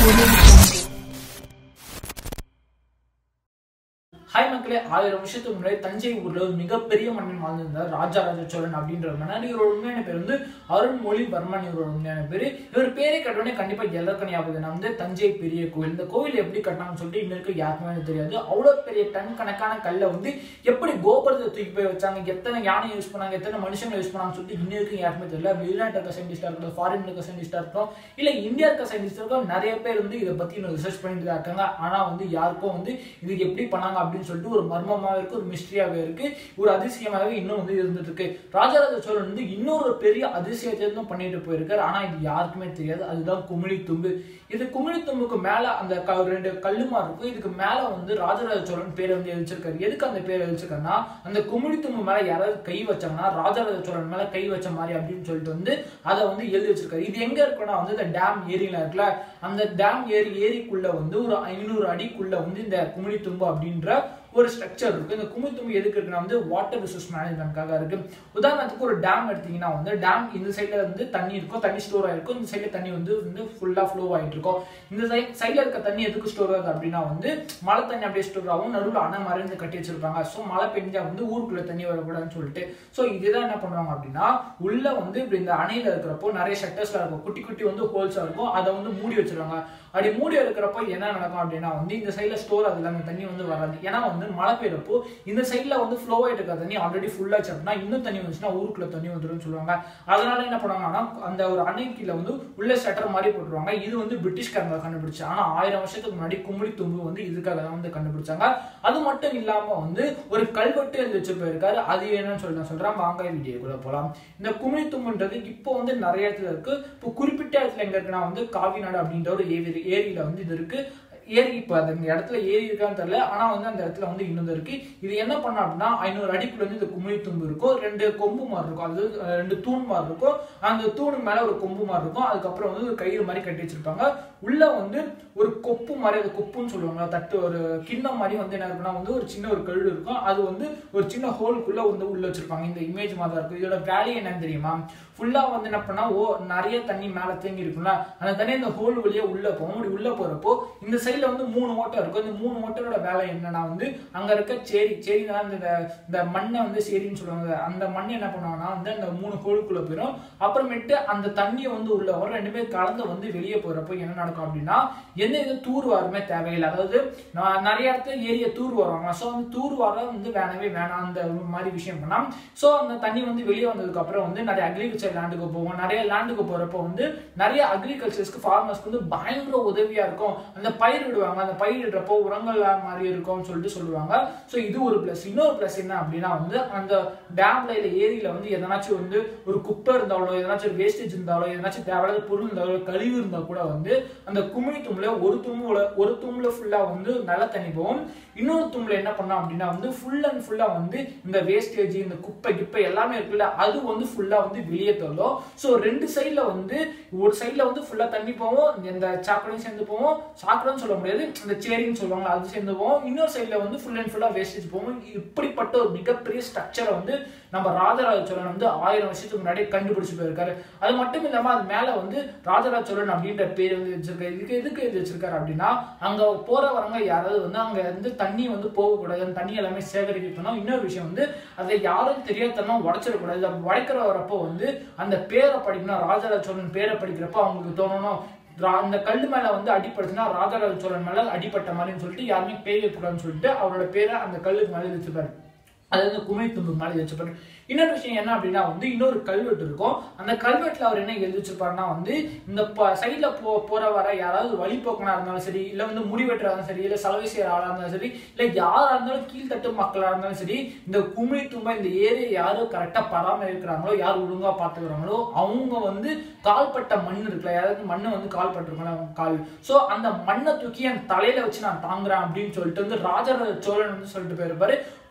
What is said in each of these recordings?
hi மக்களே ஆயிரம் வருஷத்துக்கு முன்னாடி தஞ்சை ஊர்ல ஒரு மிகப்பெரிய மன்னன் வாழ்ந்திருந்தார் ராஜாராஜ சோழன் அப்படின்ற ஒரு மன்னன் இவரோட உண்மையான பேர் வந்து அருண்மொழிவர்மன் இவரோட உண்மையான பேரு இவர் பேரை கட்டணே கண்டிப்பா எல்லாருக்கும் ஞாபகம் நான் வந்து தஞ்சை பெரிய கோவில் இந்த கோவில் எப்படி கட்டினாங்கன்னு சொல்லிட்டு இன்னைக்கு யாருக்குமே எனக்கு தெரியாது அவ்வளவு பெரிய டன் கணக்கான கல்லை வந்து எப்படி கோபுரத்தை தூக்கி போய் வச்சாங்க எத்தனை யானை யூஸ் பண்ணாங்க எத்தனை மனுஷங்க யூஸ் பண்ணாங்கன்னு சொல்லிட்டு இன்னைக்கு யாருக்குமே தெரியல வெளிநாட்டு இருக்க சயின்டிஸ்டா இருக்கட்டும் ஃபாரின் இருக்க சயின்டிஸ்டா இருக்கட்டும் இல்ல இந்தியா இருக்க சயின்டிஸ்ட் இருக்கட்டும் நிறைய பேர் வந்து இதை பத்தி இன்னும் ரிசர்ச் பண்ணிட்டு தான் இருக்காங்க ஆனா வந்து யாருக்கும் வந்து இது எப்படி பண்ணாங்க அப்படின்னு சொல்லிட்டு ஒரு மர்மமாவே இருக்கு ஒரு மிஸ்ட்ரியாவே இருக்கு ஒரு அதிசயமாகவே இன்னும் வந்து இருந்துட்டு இருக்கு ராஜராஜ சோழன் வந்து இன்னொரு பெரிய அதிசயத்தை தான் பண்ணிட்டு போயிருக்காரு ஆனா இது யாருக்குமே தெரியாது அதுதான் குமிழி தும்பு இது குமிழி தும்புக்கு மேல அந்த க- ரெண்டு கல்லுமா இருக்கும் இதுக்கு மேல வந்து ராஜராஜ சோழன் பேரை வந்து எழுதிச்சிருக்காரு எதுக்கு அந்த பேரை எழுதிச்சிருக்காருன்னா அந்த குமிழி தும்பு மேல யாராவது கை வச்சாங்கன்னா ராஜராஜ சோழன் மேல கை வச்ச மாதிரி அப்படின்னு சொல்லிட்டு வந்து அதை வந்து எழுதி வச்சிருக்காரு இது எங்க இருக்குன்னா வந்து இந்த டேம் ஏரியில இருக்குல்ல அந்த டேம் ஏரி ஏரிக்குள்ள வந்து ஒரு ஐநூறு அடிக்குள்ள வந்து இந்த குமிழி தும்பு அப்படின்ற ஒரு ஸ்ட்ரக்சர் இருக்கு இந்த குமிழி தும்பு எதுக்கு இருக்குன்னா வந்து வாட்டர் ரிசோர்ஸ் மேனேஜ்மெண்ட்காக இருக்கு உதாரணத்துக்கு ஒரு டேம் எடுத்தீங்கன்னா வந்து டேம் இந்த சைடுல வந்து தண்ணி இருக்கும் தண்ணி ஸ்டோர் ஆயிருக்கும் இந்த சைடுல தண்ணி வந்து வந்து ஃபுல்லா ஃப்ளோ ஆயிட்டு இருக்கும் இந்த சைட் சைடுல இருக்க தண்ணி எதுக்கு ஸ்டோர் ஆகுது அப்படின்னா வந்து மழை தண்ணி அப்படியே ஸ்டோர் ஆகும் நடுவில் அணை மாதிரி இருந்து கட்டி வச்சிருப்பாங்க ஸோ மழை பெஞ்சா வந்து ஊருக்குள்ள தண்ணி வரக்கூடாதுன்னு சொல்லிட்டு ஸோ இதுதான் என்ன பண்ணுவாங்க அப்படின்னா உள்ள வந்து இப்படி இந்த அணையில இருக்கிறப்போ நிறைய ஷட்டர்ஸ்ல இருக்கும் குட்டி குட்டி வந்து ஹோல்ஸா இருக்கும் அதை வந்து மூடி வச்சிருவாங்க அப்படி மூடி இருக்கிறப்போ என்ன நடக்கும் அப்படின்னா வந்து இந்த சைடுல ஸ்டோர் ஆகுது அந்த தண்ணி வந்து வராது ஏன்னா வந்து மழை பெய்யறப்போ இந்த சைடுல வந்து ஃப்ளோ ஆயிட்டு இருக்க தண்ணி ஆல்ரெடி ஃபுல்லா அப்படின்னா இன்னும் தண்ணி வந்துச்சுன்னா ஊருக்குள்ள தண்ணி வந்துடும் சொல்லுவாங்க அதனால என்ன பண்ணுவாங்கன்னா அந்த ஒரு அணைக்கில வந்து உள்ள ஷட்டர் மாதிரி போட்டுருவாங்க இது வந்து பிரிட்டிஷ்காரங்க கண்டுபிடிச்சு ஆனா ஆயிரம் வருஷத்துக்கு முன்னாடி கும்படி தும்பு வந்து இதுக்காக தான் வந்து கண்டுபிடிச்சாங்க அது மட்டும் இல்லாம வந்து ஒரு கல்வெட்டு எழுதி வச்சு போயிருக்காரு அது என்னன்னு சொல்லி நான் சொல்றேன் வாங்க வீடியோக்குள்ள போலாம் இந்த குமிழி தும்புன்றது இப்போ வந்து நிறைய இடத்துல இருக்கு இப்போ குறிப்பிட்ட இடத்துல எங்க இருக்குன்னா வந்து காவிநாடு அப்படின்ற ஒரு ஏரி ஏரியில வந்து இது இருக்கு ஏரி இப்போ அந்த இடத்துல ஏரி இருக்கான்னு தெரியல ஆனா வந்து அந்த இடத்துல வந்து இன்னும் இருக்கு இது என்ன பண்ண அப்படின்னா ஐநூறு அடிக்குள்ள வந்து இந்த குமிழி தும்பு இருக்கும் ரெண்டு கொம்பு மாதிரி இருக்கும் அது அஹ், ரெண்டு தூண் மாதிரி இருக்கும் அந்த தூணுக்கு மேல ஒரு கொம்பு மாதிரி இருக்கும் அதுக்கப்புறம் வந்து ஒரு கயிறு மாதிரி கட்டி வச்சிருப்பாங்க உள்ள வந்து ஒரு கொப்பு மாதிரி அது கொப்புன்னு சொல்லுவாங்க தட்டு ஒரு கிண்ணம் மாதிரி வந்து என்ன இருக்குன்னா வந்து ஒரு சின்ன ஒரு கழுடு இருக்கும் அது வந்து ஒரு சின்ன ஹோலுக்குள்ள வந்து உள்ள வச்சிருப்பாங்க இந்த இமேஜ் மாதிரி தான் இருக்கும் இதோட வேல்யூ என்னன்னு தெரியுமா ஃபுல்லா வந்து என்ன பண்ணா ஓ நிறைய தண்ணி மேல தேங்கி இருக்கும்ல அந்த தண்ணி அந்த ஹோல் வழியா உள்ள போகும் அப்படி உள்ள போறப்போ இந்த சைடுல வந்து மூணு ஓட்டம் இருக்கும் இந்த மூணு ஓட்டரோட வேலை என்னன்னா வந்து அங்க இருக்க சேரி சேரி தான் இந்த இந்த மண்ணை வந்து சேரின்னு சொல்லுவாங்க அந்த மண் என்ன பண்ணுவாங்கன்னா வந்து அந்த மூணு ஹோலுக்குள்ள போயிடும் அப்புறமேட்டு அந்த தண்ணியை வந்து உள்ள வரும் ரெண்டு பேர் கலந்து வந்து வெளியே போறப்போ என்ன நடக்கும் அப்படின்னா எந்த இது தூர் வாரமே தேவையில்லை அதாவது நான் நிறைய இடத்துல ஏரிய தூர் வருவாங்க ஸோ அந்த தூர் வார வந்து வேணவே வேணாம் அந்த மாதிரி விஷயம் பண்ணா ஸோ அந்த தண்ணி வந்து வெளியே வந்ததுக்கு அப்புறம் வந்து நிறைய அக்ரிகல்ச்சர் லேண்டுக்கு போவோம் நிறைய லேண்டுக்கு போறப்போ வந்து நிறைய அக்ரிகல்ச்சர்ஸ்க்கு ஃபார்மர்ஸ்க்கு வந்து பயங்கர உதவியா இருக்கும் அந்த பயிர் விடுவாங்க அந்த பயிர் இடுறப்போ உரங்கள் மாதிரி இருக்கும்னு சொல்லிட்டு சொல்லுவாங்க ஸோ இது ஒரு பிளஸ் இன்னொரு பிளஸ் என்ன அப்படின்னா வந்து அந்த டேம்ல இல்ல ஏரியில வந்து எதனாச்சும் வந்து ஒரு குப்பை இருந்தாலோ எதனாச்சும் ஒரு வேஸ்டேஜ் இருந்தாலோ எதனாச்சும் தேவையில்லாத பொருள் இருந்தாலோ கழிவு இருந்தா கூட வந்து அந்த குமிழி தும்புல ஒரு தும்புல ஒரு தும்புல ஃபுல்லா வந்து நல்ல தண்ணி போகும் இன்னொரு தும்புல என்ன பண்ணோம் அப்படின்னா வந்து ஃபுல் அண்ட் ஃபுல்லா வந்து இந்த வேஸ்டேஜ் இந்த குப்பை கிப்பை எல்லாமே இருக்குல்ல அது வந்து ஃபுல்லா வந்து வெளியே தள்ளும் ஸோ ரெண்டு சைட்ல வந்து ஒரு சைட்ல வந்து ஃபுல்லா தண்ணி போவோம் இந்த சாக்கடையும் சேர்ந்து போவோம் சாக்கடைன்னு சொல்ல முடியாது இந்த சேரின்னு சொல்லுவாங்க அது சேர்ந்து போவோம் இன்னொரு சைட்ல வந்து ஃபுல் அண்ட் ஃபுல்லா வேஸ்டேஜ் போவோம் இப்படிப்பட்ட ஒரு மிகப்பெரிய ஸ்ட்ரக்சரை வந்து நம்ம ராஜராஜ சோழன் வந்து ஆயிரம் வருஷத்துக்கு முன்னாடி கண்டுபிடிச்சு போயிருக்காரு அது மட்டும் இல்லாம அது மேல வந்து ராஜராஜ சோழன் அப்படின்ற பேர் வந்து வச்சிருக்காரு இதுக்கு எதுக்கு எழுதி வச்சிருக்காரு அப்படின்னா அங்க போற வரவங்க யாராவது வந்து அங்க இருந்து தண்ணி வந்து போகக்கூடாது அந்த தண்ணி எல்லாமே சேகரிக்கணும் இன்னொரு விஷயம் வந்து அதை யாரும் தெரியாதனமா உடைச்சிடக்கூடாது அப்படி உடைக்கிற வரப்போ வந்து அந்த பேரை படிக்கணும் ராஜராஜ சோழன் பேரை படிக்கிறப்போ அவங்களுக்கு தோணணும் ரா- அந்த கல்லு மேல வந்து அடிபடுச்சுன்னா ராஜராஜ சோழன் மேல அடிபட்ட மாதிரின்னு சொல்லிட்டு யாருமே பேர் வைக்கக்கூடாதுன்னு சொல்லிட்டு அவரோட பேரை அந்த கல்லுக்கு மேல வச்சுப்பாரு அது வந்து குமிழ் தும்பு மேலே வச்சுப்பாரு இன்னொரு விஷயம் என்ன அப்படின்னா வந்து இன்னொரு கல்வெட்டு இருக்கும் அந்த கல்வெட்டுல அவர் என்ன எழுதி வச்சிருப்பாருன்னா வந்து இந்த சைட்ல போ போற வர யாராவது வழிபோக்கனா இருந்தாலும் சரி இல்ல வந்து முடிவெட்டுறா இருந்தாலும் சரி இல்ல சலவை செய்யற ஆளா இருந்தாலும் சரி இல்ல யாரா இருந்தாலும் கீழ்த்தட்டு மக்களா இருந்தாலும் சரி இந்த குமிழி தும்பை இந்த ஏரியை யாரு கரெக்டா பராமரிக்கிறாங்களோ யார் ஒழுங்கா பாத்துக்கிறாங்களோ அவங்க வந்து கால்பட்ட மண் இருக்குல்ல யாராவது மண்ணை வந்து கால் பட்டிருக்கோம்ல அவங்க கால் சோ அந்த மண்ணை தூக்கி என் தலையில வச்சு நான் தாங்குறேன் அப்படின்னு சொல்லிட்டு வந்து ராஜராஜ சோழன் வந்து சொல்லிட்டு போயிருப்பாரு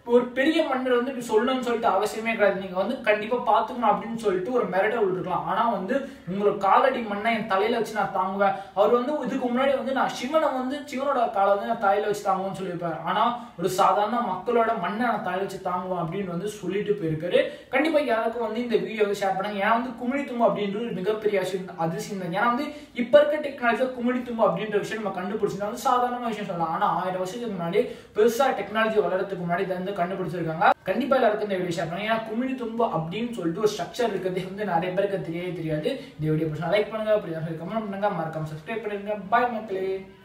ஒரு பெரிய மன்னர் வந்து இப்படி சொல்லணும்னு சொல்லிட்டு அவசியமே கிடையாது நீங்க வந்து கண்டிப்பா பாத்துக்கணும் அப்படின்னு சொல்லிட்டு ஒரு மிரட்டல் விட்டுருக்கலாம் ஆனா வந்து உங்களோட காலடி மண்ணை என் தலையில வச்சு நான் தாங்குவேன் அவர் வந்து இதுக்கு முன்னாடி வந்து நான் சிவனை வந்து சிவனோட காலை வந்து நான் தலையில வச்சு தாங்குவேன்னு சொல்லியிருப்பாரு ஆனா ஒரு சாதாரண மக்களோட மண்ணை நான் தலையில வச்சு தாங்குவேன் அப்படின்னு வந்து சொல்லிட்டு போயிருக்காரு கண்டிப்பா யாருக்கும் வந்து இந்த வீடியோ ஷேர் பண்ணுங்க ஏன்னா வந்து குமிழி தும்பு அப்படின்றது ஒரு மிகப்பெரிய விஷயம் அதிசயம் தான் ஏன்னா வந்து இப்ப இருக்க டெக்னாலஜில குமிழி தும்பு அப்படின்ற விஷயம் நம்ம கண்டுபிடிச்சிருந்தா வந்து சாதாரண விஷயம் சொல்லலாம் ஆனா ஆயிரம் வருஷத்துக்கு முன்னாடி பெருசா டெக்னாலஜி வளர்றதுக்கு முன்னாடி இதை வந்து கண்டுபிடிச்சிருக்காங்க கண்டிப்பா எல்லாருக்கும் இந்த வீடியோ ஷேர் பண்ணுங்க ஏன்னா குமிழி தும்பு அப்படின்னு சொல்லிட்டு ஒரு ஸ்ட்ரக்சர் இருக்கிறது வந்து நிறைய பேருக்கு தெரியவே தெரியாது இந்த வீடியோ லைக் பண்ணுங்க அப்படி கமெண்ட் பண்ணுங்க மறக்காம சப்ஸ்கிரைப் பண்ணிருங்க பாய் மக்களே